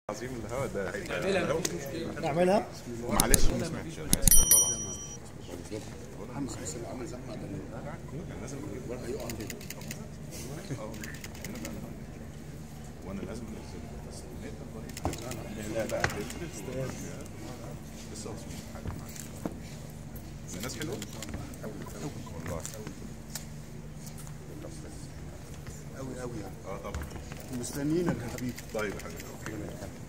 عظيم الهواء ده هيبقى نعملها معلش ما سمعتش انا اسف والله العظيم محمد بس اللي عمل زحمه ده كان لازم اجيب الورق هيقع عليه اه هنا بقى. وانا لازم انزل بس نقدر لا لا لسه اصلا حاجه معاك الناس حلوه والله قوي قوي يعني اه طبعا مستنيينك يا حبيبي طيب يا حبيبي اوكي